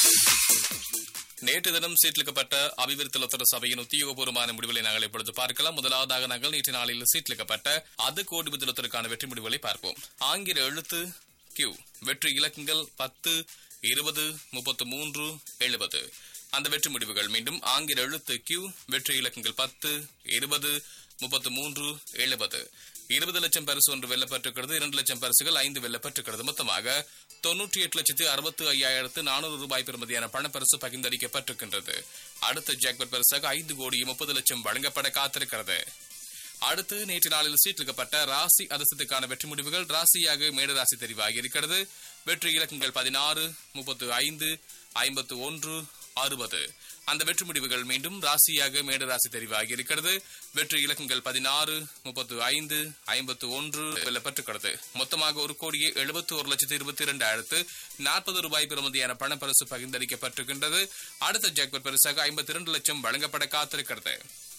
நேற்று தினம் சீட்லிக்கப்பட்ட அபிவிருத்தி லத்தர சபையின் உத்தியோகபூர்வமான முடிவுகளை நாங்கள் இப்பொழுது பார்க்கலாம் முதலாவதாக நாங்கள் நேற்று நாளில் சீட்லிக்கப்பட்ட அது கோடி புத்திரத்திற்கான வெற்றி முடிவுகளை பார்ப்போம் ஆங்கில எழுத்து கியூ வெற்றி இலக்கங்கள் பத்து இருபது முப்பத்து மூன்று எழுபது அந்த வெற்றி முடிவுகள் மீண்டும் ஆங்கில எழுத்து கியூ வெற்றி இலக்கங்கள் பத்து இருபது முப்பத்து மூன்று எழுபது இருபது லட்சம் பரிசு ஒன்று வெல்லப்பட்டிருக்கிறது இரண்டு லட்சம் பரிசுகள் ஐந்து வெல்லப்பட்டிருக்கிறது மொத்தமாக தொன்னூற்றி எட்டு லட்சத்து அறுபத்து ஐயாயிரத்து நானூறு ரூபாய் பெறுமதியான பணப்பரிசு பகிர்ந்தளிக்கப்பட்டிருக்கின்றது அடுத்த ஜாக்பட் பரிசாக ஐந்து கோடி முப்பது லட்சம் வழங்கப்பட காத்திருக்கிறது அடுத்து நேற்று நாளில் சீட்டிலிக்கப்பட்ட ராசி அதிர்ஷ்டத்துக்கான வெற்றி முடிவுகள் ராசியாக மேடராசி தெரிவாகி இருக்கிறது வெற்றி இலக்கங்கள் பதினாறு முப்பத்து ஐந்து ஐம்பத்து ஒன்று அறுபது அந்த வெற்றி முடிவுகள் மீண்டும் ராசியாக மேடராசி தெரிவாகி இருக்கிறது வெற்றி இலக்கங்கள் பதினாறு முப்பத்து ஐந்து ஐம்பத்து ஒன்று வெல்லப்பட்டிருக்கிறது மொத்தமாக ஒரு கோடியே எழுபத்தி ஒரு லட்சத்து இருபத்தி இரண்டாயிரத்து நாற்பது ரூபாய் பெறுமதியான பணப்பரிசு பகிர்ந்தளிக்கப்பட்டிருக்கின்றது அடுத்த ஜாக்பட் பரிசாக ஐம்பத்தி இரண்டு லட்சம் வழங்கப்பட காத்திருக்கிறது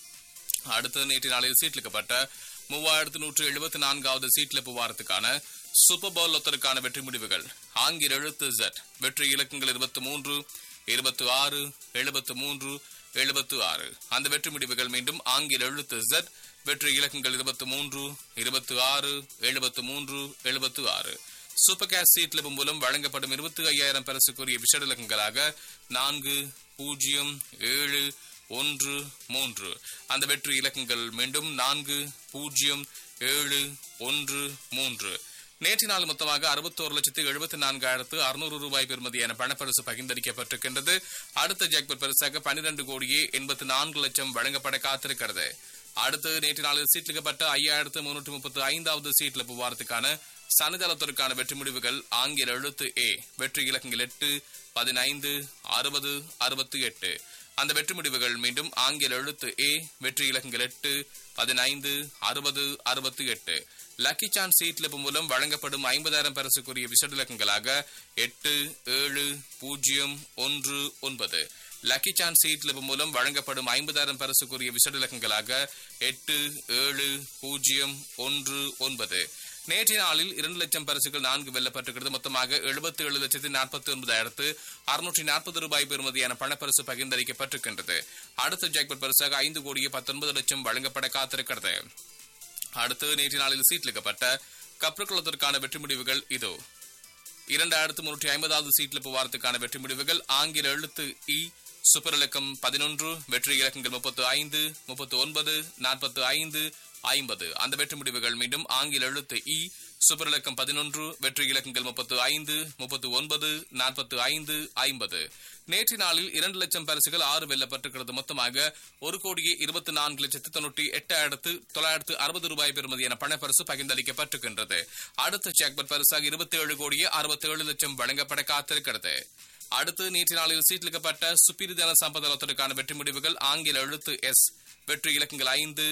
அடுத்த நேற்று நாளில் சீட்லிக்கப்பட்ட மூவாயிரத்து நூற்று எழுபத்தி நான்காவது சீட்லிப்பு வாரத்துக்கான சூப்பர் பவுல் ஒத்தருக்கான வெற்றி முடிவுகள் ஆங்கில எழுத்து ஜெட் வெற்றி இலக்கங்கள் இருபத்தி மூன்று இருபத்தி ஆறு எழுபத்து மூன்று எழுபத்து ஆறு அந்த வெற்றி முடிவுகள் மீண்டும் ஆங்கில எழுத்து ஜெட் வெற்றி இலக்கங்கள் இருபத்தி மூன்று இருபத்தி ஆறு எழுபத்து மூன்று எழுபத்து ஆறு சூப்பர் கேஷ் சீட்லிப்பு மூலம் வழங்கப்படும் இருபத்தி ஐயாயிரம் பரிசுக்குரிய விஷட இலக்கங்களாக நான்கு பூஜ்ஜியம் ஏழு ஒன்று மூன்று அந்த வெற்றி இலக்கங்கள் மீண்டும் நான்கு பூஜ்ஜியம் ஏழு ஒன்று மூன்று நேற்று நாள் மொத்தமாக அறுபத்தோரு லட்சத்து எழுபத்தி நான்காயிரத்து அறுநூறு ரூபாய் பெறுமதியான பணப்பரிசு பகிர்ந்தளிக்கப்பட்டிருக்கின்றது அடுத்த ஜாக்பட் பரிசாக பன்னிரண்டு கோடியே எண்பத்தி நான்கு லட்சம் வழங்கப்பட காத்திருக்கிறது அடுத்து நேற்று நாளில் சீட்லிக்கப்பட்ட ஐயாயிரத்து முன்னூற்று முப்பத்தி ஐந்தாவது சீட்ல புவாரத்துக்கான சனிதளத்திற்கான வெற்றி முடிவுகள் ஆங்கில எழுத்து ஏ வெற்றி இலக்கங்கள் எட்டு பதினைந்து அறுபது அறுபத்தி எட்டு அந்த வெற்றி முடிவுகள் மீண்டும் ஆங்கில எழுத்து ஏ வெற்றி இலக்கங்கள் எட்டு பதினைந்து அறுபது அறுபத்தி எட்டு லக்கி சான்ஸ் சீட்லிப்பு மூலம் வழங்கப்படும் ஐம்பதாயிரம் பரிசுக்குரிய விசட இலக்கங்களாக எட்டு ஏழு பூஜ்ஜியம் ஒன்று ஒன்பது லக்கி சான்ஸ் சீட்லிப்பு மூலம் வழங்கப்படும் ஐம்பதாயிரம் பரிசுக்குரிய விசட இலக்கங்களாக எட்டு ஏழு பூஜ்ஜியம் ஒன்று ஒன்பது நேற்றைய நாளில் இரண்டு லட்சம் பரிசுகள் நான்கு வெல்லப்பட்டிருக்கிறது மொத்தமாக எழுபத்தி ஏழு லட்சத்தி நாற்பத்தி ஒன்பதாயிரத்து அறுநூற்றி நாற்பது ரூபாய் பெறுமதியான பணப்பரிசு பகிர்ந்தளிக்கப்பட்டிருக்கின்றது அடுத்த ஜாக்பட் பரிசாக ஐந்து கோடியே பத்தொன்பது லட்சம் வழங்கப்பட காத்திருக்கிறது அடுத்து நேற்றைய நாளில் சீட்லிக்கப்பட்ட கப்ருக்குளத்திற்கான வெற்றி முடிவுகள் இதோ இரண்டாயிரத்து முன்னூற்றி ஐம்பதாவது சீட்ல புவாரத்துக்கான வெற்றி முடிவுகள் ஆங்கில எழுத்து இ சூப்பர் இலக்கம் பதினொன்று வெற்றி இலக்கங்கள் முப்பத்து ஐந்து முப்பத்து ஒன்பது நாற்பத்து ஐந்து ஐம்பது அந்த வெற்றி முடிவுகள் மீண்டும் ஆங்கில எழுத்து இ சூப்பர் இலக்கம் பதினொன்று வெற்றி இலக்கங்கள் முப்பத்து ஐந்து முப்பத்து ஒன்பது நாற்பத்து ஐந்து ஐம்பது நேற்று நாளில் இரண்டு லட்சம் பரிசுகள் ஆறு வெல்லப்பட்டிருக்கிறது மொத்தமாக ஒரு கோடியே இருபத்தி நான்கு லட்சத்து தொண்ணூற்றி எட்டாயிரத்து தொள்ளாயிரத்து அறுபது ரூபாய் பெறுமதியான பணப்பரிசு பகிர்ந்தளிக்கப்பட்டிருக்கின்றது அடுத்த ஜாக்பட் பரிசாக இருபத்தி ஏழு கோடியே அறுபத்தி ஏழு லட்சம் வழங்கப்பட காத்திருக்கிறது அடுத்து நேற்று நாளில் சீட்லிக்கப்பட்ட சுப்பீரி தன சம்பதத்திற்கான வெற்றி முடிவுகள் ஆங்கில எழுத்து எஸ் வெற்றி இலக்கங்கள் ஐந்து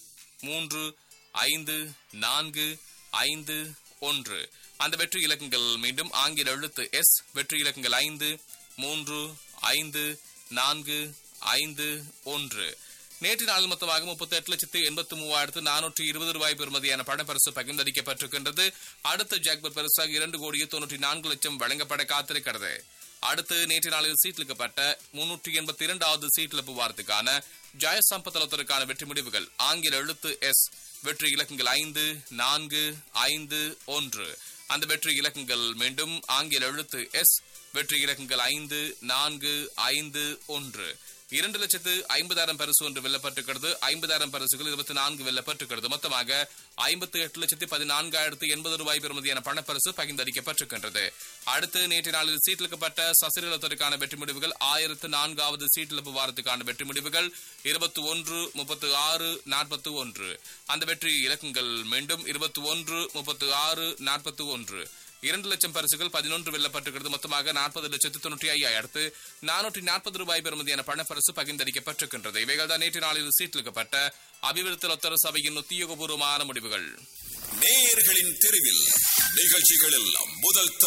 மூன்று ஐந்து நான்கு ஐந்து ஒன்று அந்த வெற்றி இலக்கங்கள் மீண்டும் ஆங்கில எழுத்து எஸ் வெற்றி இலக்கங்கள் ஐந்து மூன்று ஐந்து நான்கு ஐந்து ஒன்று நேற்று நாள் மொத்தமாக முப்பத்தி எட்டு லட்சத்து எண்பத்தி மூவாயிரத்து நானூற்றி இருபது ரூபாய் பெறுமதியான பணப்பரிசு பகிர்ந்தளிக்கப்பட்டிருக்கின்றது அடுத்த ஜாக்பர் பரிசாக இரண்டு கோடியே தொன்னூற்றி நான்கு லட்சம் வழங்கப்பட காத்திருக்கிறது அடுத்து நேற்று நாளில் சீட்லிக்கப்பட்ட முன்னூற்றி எண்பத்தி இரண்டாவது சீட்லிப்பு வாரத்துக்கான ஜெயசம்பத்தலத்திற்கான வெற்றி முடிவுகள் ஆங்கில எழுத்து எஸ் வெற்றி இலக்கங்கள் ஐந்து நான்கு ஐந்து ஒன்று அந்த வெற்றி இலக்கங்கள் மீண்டும் ஆங்கில எழுத்து எஸ் வெற்றி இலக்கங்கள் ஐந்து நான்கு ஐந்து ஒன்று இரண்டு லட்சத்து ஐம்பதாயிரம் பரிசு ஒன்று வெல்லப்பட்டிருக்கிறது ஐம்பதாயிரம் பரிசுகள் இருபத்தி நான்கு வெல்லப்பட்டிருக்கிறது மொத்தமாக ஐம்பத்தி எட்டு லட்சத்தி பதினான்காயிரத்து எண்பது ரூபாய் பெறுமதியான பணப்பரிசு பகிர்ந்தளிக்கப்பட்டிருக்கின்றது அடுத்து நேற்று நாளில் சீட்டிலுக்கப்பட்ட சசிரலத்திற்கான வெற்றி முடிவுகள் ஆயிரத்து நான்காவது சீட்டிழப்பு வாரத்துக்கான வெற்றி முடிவுகள் இருபத்தி ஒன்று முப்பத்து ஆறு நாற்பத்தி ஒன்று அந்த வெற்றி இலக்கங்கள் மீண்டும் இருபத்தி ஒன்று முப்பத்து ஆறு நாற்பத்தி ஒன்று இரண்டு லட்சம் பரிசுகள் பதினொன்று வெல்லப்பட்டிருக்கிறது மொத்தமாக நாற்பது லட்சத்து தொண்ணூற்றி ஐயாயிரத்து நானூற்றி நாற்பது ரூபாய் பெறுமதியான பணப்பரிசு பகிர்ந்தளிக்கப்பட்டிருக்கின்றது இவைகள் தான் நேற்று நாளில் சீட்டிலுக்கப்பட்ட அபிவிருத்தி லொத்தர சபையின் உத்தியோகபூர்வமான முடிவுகள் நேயர்களின் தெருவில் நிகழ்ச்சிகளில் முதல்